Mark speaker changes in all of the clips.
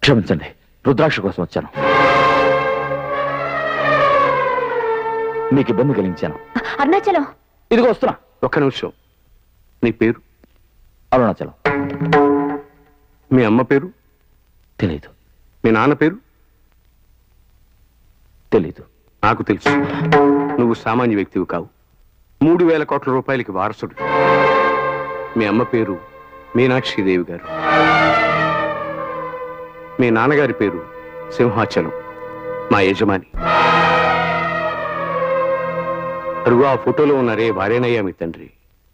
Speaker 1: క్షమించండి రుద్రాక్ష కోసం వచ్చాను మీకు ఇబ్బంది కలిగించాను
Speaker 2: అరుణాచలం
Speaker 1: ఇదిగో వస్తున్నా
Speaker 3: ఒక్క నిమిషం నీ పేరు
Speaker 1: అరుణాచలం
Speaker 3: మీ అమ్మ పేరు
Speaker 1: తెలీదు
Speaker 3: మీ నాన్న పేరు
Speaker 1: తెలీదు
Speaker 3: నాకు తెలుసు నువ్వు సామాన్య వ్యక్తివి కావు మూడు వేల కోట్ల రూపాయలకి వారసుడు మీ అమ్మ పేరు మీనాక్షిదేవి గారు మీ నాన్నగారి పేరు సింహాచలం మా యజమాని అరుగు ఆ ఫోటోలో ఉన్నారే వారేనయ్యా మీ తండ్రి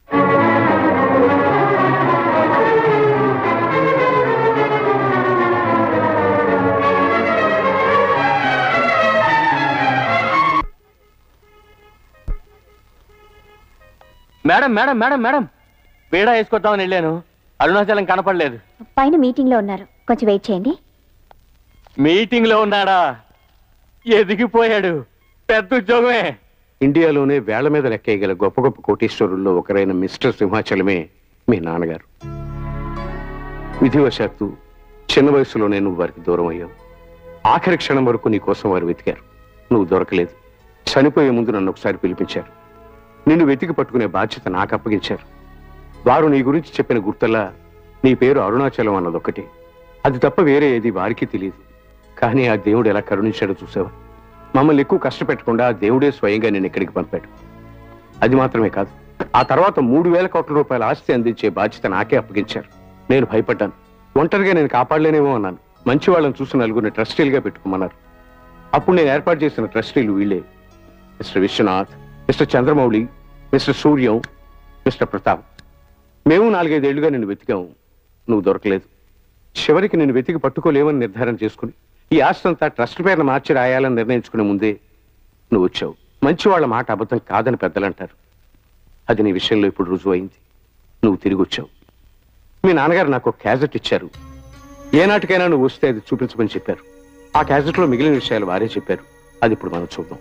Speaker 4: మేడం మేడం మేడం మేడం పేడ వేసుకొద్దామని వెళ్ళాను అరుణాచలం కనపడలేదు
Speaker 2: పైన మీటింగ్ లో ఉన్నారు కొంచెం వెయిట్ చేయండి
Speaker 4: మీటింగ్ లో ఉన్నాడా ఎదిగిపోయాడు పెద్ద ఉద్యోగమే
Speaker 3: ఇండియాలోనే వేళ్ల మీద లెక్కేయగల గొప్ప గొప్ప కోటీశ్వరుల్లో ఒకరైన మిస్టర్ సింహాచలమే మీ నాన్నగారు విధివశాత్తు చిన్న వయసులోనే నువ్వు వారికి దూరం అయ్యావు ఆఖరి క్షణం వరకు నీ కోసం వారు వెతికారు నువ్వు దొరకలేదు చనిపోయే ముందు నన్ను ఒకసారి పిలిపించారు నిన్ను వెతికి పట్టుకునే బాధ్యత నాకు అప్పగించారు వారు నీ గురించి చెప్పిన గుర్తల్లా నీ పేరు అరుణాచలం అన్నదొక్కటే అది తప్ప వేరే ఏది వారికి తెలియదు కానీ ఆ దేవుడు ఎలా కరుణించాడో చూసావా మమ్మల్ని ఎక్కువ కష్టపెట్టకుండా ఆ దేవుడే స్వయంగా నేను ఇక్కడికి పంపాడు అది మాత్రమే కాదు ఆ తర్వాత మూడు వేల కోట్ల రూపాయల ఆస్తి అందించే బాధ్యత నాకే అప్పగించారు నేను భయపడ్డాను ఒంటరిగా నేను కాపాడలేనేమో అన్నాను మంచి వాళ్ళని చూసి నలుగురిని ట్రస్టీలుగా పెట్టుకోమన్నారు అప్పుడు నేను ఏర్పాటు చేసిన ట్రస్టీలు వీళ్ళే mister Viswanath mister Chandramouli mister Suryam mister Pratap మేము నాలుగైదేళ్లుగా నిన్ను వెతికాము నువ్వు దొరకలేదు చివరికి నిన్ను వెతికి పట్టుకోలేవని నిర్ధారణ చేసుకుని ఈ ఆస్తంతా ట్రస్ట్ పేరును మార్చి రాయాలని నిర్ణయించుకునే ముందే నువ్వు వచ్చావు మంచి వాళ్ళ మాట అబద్ధం కాదని పెద్దలు అంటారు అది నీ విషయంలో ఇప్పుడు రుజువు అయింది నువ్వు తిరిగి వచ్చావు మీ నాన్నగారు నాకు ఒక క్యాజెట్ ఇచ్చారు ఏనాటికైనా నువ్వు వస్తే అది చూపించమని చెప్పారు ఆ క్యాజెట్లో మిగిలిన విషయాలు వారే చెప్పారు అది ఇప్పుడు మనం చూద్దాం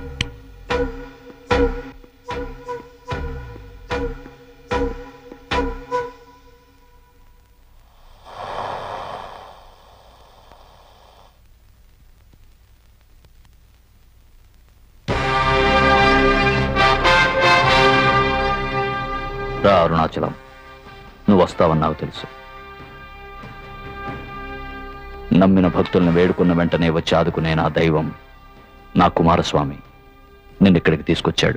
Speaker 1: రా అరుణాచలం నువ్వు వస్తావని నాకు తెలుసు నమ్మిన భక్తుల్ని వేడుకున్న వెంటనే వచ్చి ఆదుకునే నా దైవం నా కుమారస్వామి నిన్ను ఇక్కడికి తీసుకొచ్చాడు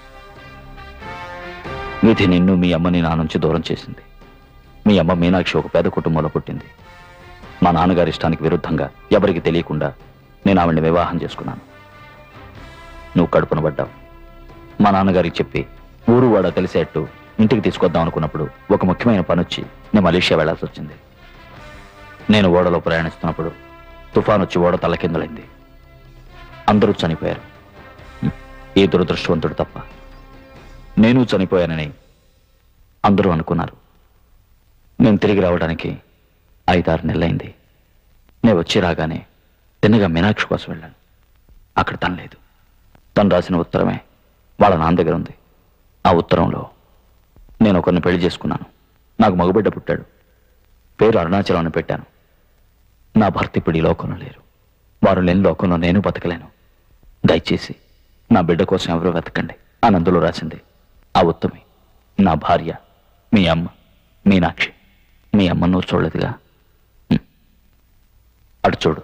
Speaker 1: విధి నిన్ను మీ అమ్మని నా నుంచి దూరం చేసింది మీ అమ్మ మీనాక్షి ఒక పేద కుటుంబంలో పుట్టింది మా నాన్నగారి ఇష్టానికి విరుద్ధంగా ఎవరికి తెలియకుండా నేను ఆవిడ్ని వివాహం చేసుకున్నాను నువ్వు కడుపున పడ్డావు మా నాన్నగారికి చెప్పి ఊరు వాడ తెలిసేట్టు ఇంటికి తీసుకొద్దాం అనుకున్నప్పుడు ఒక ముఖ్యమైన పని వచ్చి నేను మలేషియా వెళ్లాల్సి వచ్చింది నేను ఓడలో ప్రయాణిస్తున్నప్పుడు తుఫాన్ వచ్చి ఓడ తలకిందులైంది అందరూ చనిపోయారు హ్మ్. ఈ దురదృష్టవంతుడు తప్ప నేను చనిపోయానని అందరూ అనుకున్నారు నేను తిరిగి రావడానికి ఐదారు నెలలైంది నేను వచ్చి రాగానే తిన్నగా మీనాక్షి కోసం వెళ్ళాను అక్కడ తను లేదు తను రాసిన ఉత్తరమే వాళ్ళ నాన్న దగ్గర ఉంది ఆ ఉత్తరంలో నేను ఒకరిని పెళ్లి చేసుకున్నాను నాకు మగబిడ్డ పుట్టాడు పేరు అరుణాచలం అని పెట్టాను నా భర్త ఇప్పుడు ఈ లోకంలో లేరు వారు లేని లోకంలో నేను బతకలేను దయచేసి నా బిడ్డ కోసం ఎవరో వెతకండి అని అందులో రాసింది ఆ ఉత్తమి నా భార్య మీ అమ్మ మీనాక్షి మీ అమ్మ నువ్వు చూడలేదుగా హ్మ్. అటు చూడు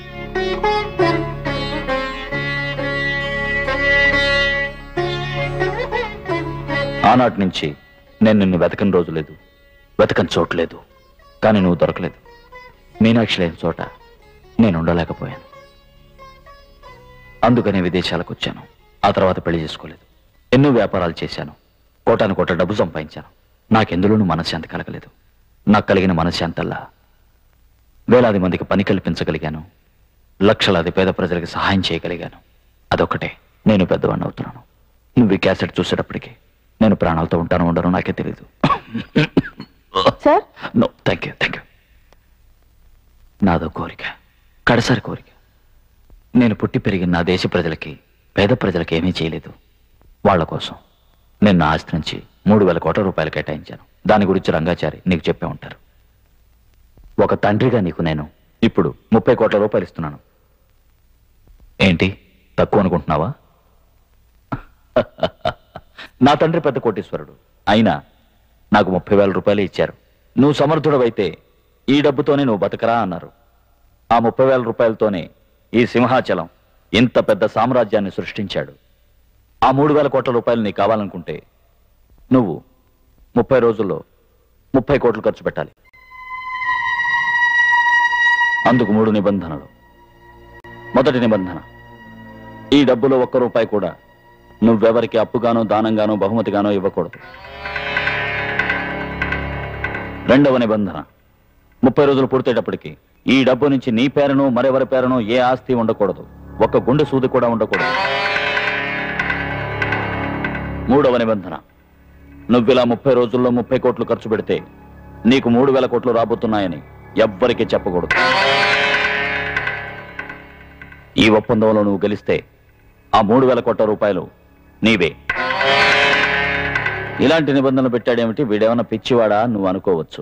Speaker 1: ఆనాటి నుంచి నేను నిన్ను వెతకని రోజు లేదు వెతకని చోటు లేదు కానీ నువ్వు దొరకలేదు మీనాక్షి లేని చోట నేను ఉండలేకపోయాను అందుకనే విదేశాలకు వచ్చాను ఆ తర్వాత పెళ్లి చేసుకోలేదు ఎన్నో వ్యాపారాలు చేశాను కోటాను కోట డబ్బు సంపాదించాను నాకెందులోనూ మనశ్శాంతి కలగలేదు నాకు కలిగిన మనశ్శాంతల్లా వేలాది మందికి పని కల్పించగలిగాను లక్షలాది పేద ప్రజలకు సహాయం చేయగలిగాను అదొక్కటే నేను పెద్దవాడిని అవుతున్నాను నువ్వు ఈ క్యాసెట్ చూసేటప్పటికి నేను ప్రాణాలతో ఉంటానో ఉండనో నాకే తెలియదు
Speaker 2: sir
Speaker 1: no thank you thank you నాదో కోరిక కడసారి కోరిక నేను పుట్టి పెరిగిన నా దేశ ప్రజలకి పేద ప్రజలకి ఏమీ చేయలేదు వాళ్ళ కోసం నేను నా ఆస్తి నుంచి మూడు వేల కోట్ల రూపాయలు కేటాయించాను దాని గురించి రంగాచారి నీకు చెప్పే ఉంటారు ఒక తండ్రిగా నీకు నేను ఇప్పుడు ముప్పై కోట్ల రూపాయలు ఇస్తున్నాను ఏంటి తక్కువ అనుకుంటున్నావా నా తండ్రి పెద్ద కోటీశ్వరుడు అయినా నాకు ముప్పై వేల రూపాయలు ఇచ్చారు నువ్వు సమర్థుడవైతే ఈ డబ్బుతోనే నువ్వు బతకరా అన్నారు ఆ ముప్పై వేల రూపాయలతోనే ఈ సింహాచలం ఇంత పెద్ద సామ్రాజ్యాన్ని సృష్టించాడు ఆ మూడు వేల కోట్ల రూపాయలు నీకు కావాలనుకుంటే నువ్వు ముప్పై రోజుల్లో ముప్పై కోట్లు ఖర్చు పెట్టాలి అందుకు మూడు నిబంధనలు మొదటి నిబంధన ఈ డబ్బులో ఒక్క రూపాయి కూడా నువ్వెవరికి అప్పుగానో దానంగానో బహుమతిగానో ఇవ్వకూడదు రెండవ నిబంధన ముప్పై రోజులు పూర్తయ్యేటప్పటికి ఈ డబ్బు నుంచి నీ పేరును మరెవరి పేరును ఏ ఆస్తి ఉండకూడదు ఒక్క గుండె సూది కూడా ఉండకూడదు మూడవ నిబంధన నువ్విలా ముప్పై రోజుల్లో ముప్పై కోట్లు ఖర్చు పెడితే నీకు మూడు వేల కోట్లు రాబోతున్నాయని ఎవ్వరికీ చెప్పకూడదు ఈ ఒప్పందంలో నువ్వు గెలిస్తే ఆ మూడు వేల కోట్ల రూపాయలు నీవే ఇలాంటి నిబంధనలు పెట్టాడేమిటి వీడేమన్నా పిచ్చివాడా నువ్వు అనుకోవచ్చు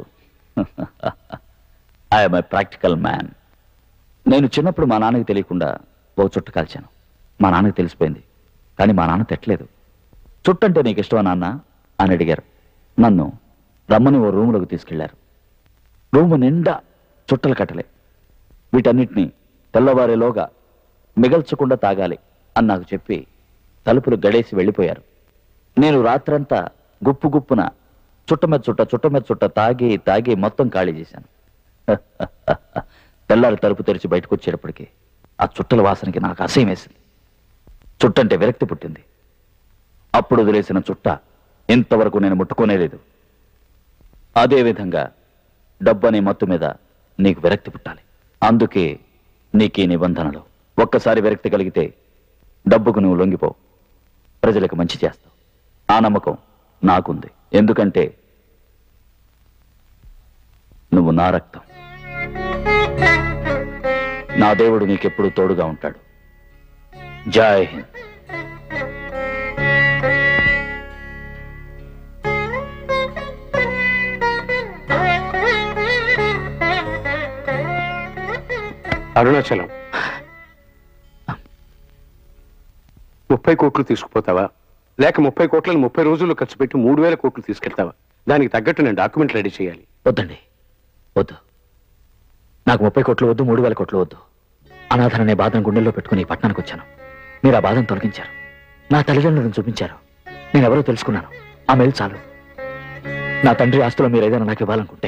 Speaker 1: ఐఎమ్ ఏ ప్రాక్టికల్ మ్యాన్ నేను చిన్నప్పుడు మా నాన్నకి తెలియకుండా ఓ చుట్టు కాల్చాను మా నాన్నకి తెలిసిపోయింది కానీ మా నాన్న తెట్టలేదు చుట్టంటే నీకు ఇష్టమా నాన్న అని అడిగారు నన్ను రమ్మని ఓ రూములోకి తీసుకెళ్లారు రూము నిండా చుట్టలు కట్టలే వీటన్నిటినీ తెల్లవారేలోగా మిగల్చకుండా తాగాలి అని నాకు చెప్పి తలుపులు గడేసి వెళ్ళిపోయారు నేను రాత్రంతా గుప్పు గుప్పున చుట్ట మీద చుట్ట చుట్ట మీద చుట్ట తాగి తాగి మొత్తం ఖాళీ చేశాను తెల్లారి తలుపు తెరిచి బయటకు వచ్చేటప్పటికి ఆ చుట్టల వాసనకి నాకు అసహ్యం వేసింది చుట్టంటే విరక్తి పుట్టింది అప్పుడు వదిలేసిన చుట్ట ఇంతవరకు నేను ముట్టుకోనే లేదు అదే విధంగా డబ్బు అనే మత్తు మీద నీకు విరక్తి పుట్టాలి అందుకే నీకు ఈ నిబంధనలు ఒక్కసారి విరక్తి కలిగితే డబ్బుకు నువ్వు లొంగిపో ప్రజలకు మంచి చేస్తావు ఆ నమ్మకం నాకుంది ఎందుకంటే నువ్వు నా రక్తం నా దేవుడు నీకెప్పుడు తోడుగా ఉంటాడు జై హింద్
Speaker 3: అరుణాచలం ముప్పై కోట్లు తీసుకుపోతావా లేక ముప్పై కోట్లను ముప్పై రోజుల్లో ఖర్చు పెట్టి మూడు వేల కోట్లు తీసుకెళ్తావా దానికి తగ్గట్టు నేను డాక్యుమెంట్ రెడీ చేయాలి
Speaker 1: వద్దండి వద్దు నాకు ముప్పై కోట్లు వద్దు మూడు వేల కోట్లు వద్దు అనాథననే బాధను గుండెల్లో పెట్టుకుని ఈ పట్టణానికి వచ్చాను మీరు ఆ బాధను తొలగించారు నా తల్లిదండ్రులను చూపించారు నేను ఎవరో తెలుసుకున్నాను ఆ మేలు చాలు నా తండ్రి ఆస్తులో మీరు ఏదైనా నాకు ఇవ్వాలనుకుంటే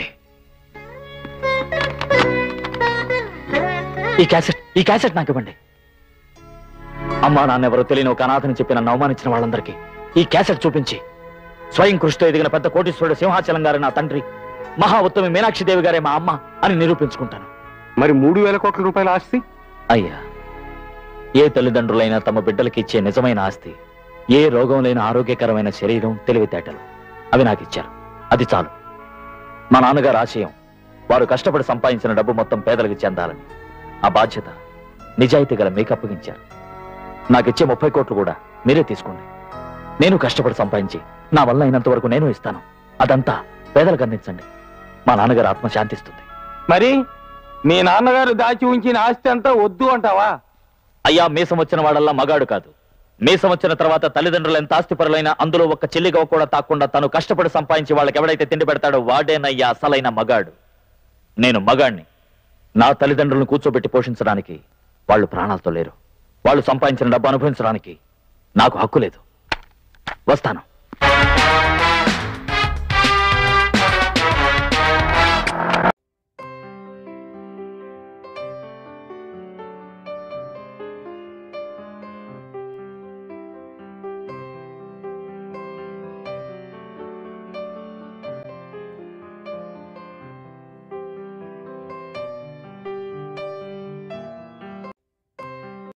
Speaker 1: ఈ క్యాసెట్ ఈ క్యాసెట్ నాకు ఇవ్వండి అమ్మా నాన్న ఎవరో తెలియని ఒక అనాథని చెప్పి నన్ను అవమానించిన వాళ్ళందరికీ ఈ క్యాసెట్ చూపించి స్వయం కృషితో ఎదిగిన పెద్ద కోటీశ్వరుడు సింహాచలం గారు నా తండ్రి మహా ఉత్తమి మీనాక్షి దేవి గారే మా అమ్మ అని నిరూపించుకుంటాను
Speaker 3: మరి మూడు వేల కోట్ల రూపాయల ఆస్తి
Speaker 1: అయ్యా ఏ తల్లిదండ్రులైనా తమ బిడ్డలకి ఇచ్చే నిజమైన ఆస్తి ఏ రోగం లేని ఆరోగ్యకరమైన శరీరం తెలివితేటలు అవి నాకు ఇచ్చారు అది చాలు మా నాన్నగారు ఆశయం వారు కష్టపడి సంపాదించిన డబ్బు మొత్తం పేదలకు చెందాలని ఆ బాధ్యత నిజాయితీ గల మీకు అప్పగించారు నాకిచ్చే ముప్పై కోట్లు కూడా మీరే తీసుకోండి నేను కష్టపడి సంపాదించి నా వల్ల అయినంత వరకు నేను ఇస్తాను అదంతా పేదలకు అందించండి మా నాన్నగారు ఆత్మ శాంతిస్తుంది
Speaker 4: మరి మీ నాన్నగారు దాచి ఉంచిన ఆస్తి అంతా వద్దు అంటావా
Speaker 1: అయ్యా మీసం వచ్చిన వాడల్లా మగాడు కాదు మీసం వచ్చిన తర్వాత తల్లిదండ్రులు ఎంత ఆస్తిపరులైనా అందులో ఒక్క చెల్లిగా కూడా తాకుండా తను కష్టపడి సంపాదించి వాళ్ళకి ఎవడైతే తిండి పెడతాడో వాడేనయ్యా అసలైన మగాడు నేను మగాణ్ణి నా తల్లిదండ్రులను కూర్చోబెట్టి పోషించడానికి వాళ్ళు ప్రాణాలతో లేరు వాళ్ళు సంపాదించిన డబ్బు అనుభవించడానికి నాకు హక్కు లేదు వస్తాను